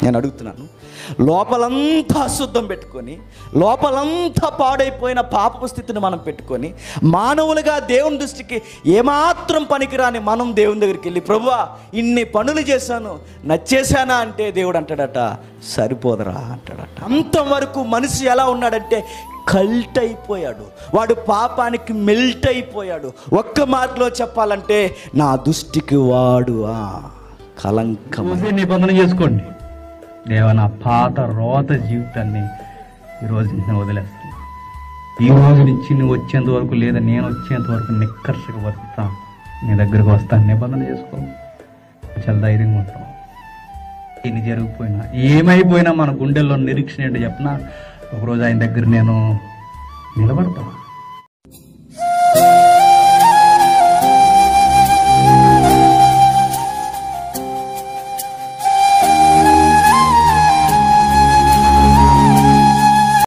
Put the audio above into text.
నేను అడుగుతున్నాను లోపలంతా అశుద్ధం పెట్టుకొని లోపలంతా పాడైపోయిన పాపపు స్థితిని మనం పెట్టుకొని మానవులుగా దేవుని దృష్టికి ఏమాత్రం పనికిరాని మనం దేవుని దగ్గరికి వెళ్ళి ప్రభువా ఇన్ని పనులు చేశాను నచ్చేశానా అంటే దేవుడు అంటాడట సరిపోదరా అంటాడట అంతవరకు మనిషి ఎలా ఉన్నాడంటే కల్ట్ అయిపోయాడు వాడు పాపానికి మెల్ట్ అయిపోయాడు ఒక్క మాటలో చెప్పాలంటే నా దృష్టికి వాడు ఆ కలంకం చూసి నిబంధన చేసుకోండి దేవ నా పాత రోత జీవితాన్ని ఈరోజు నేను వదిలేస్తున్నా ఈ రోజు నుంచి నువ్వు వచ్చేంత వరకు లేదా నేను వచ్చేంత వరకు నిక్కర్షగా బతుకుతా నీ దగ్గరకు వస్తాను నిబంధన చేసుకో చాలా ధైర్యంగా ఉంటాం ఎన్ని జరిగిపోయినా ఏమైపోయినా మన గుండెల్లో నిరీక్షణ ఏంటో చెప్పిన ఒకరోజు ఆయన దగ్గర నేను నిలబడతా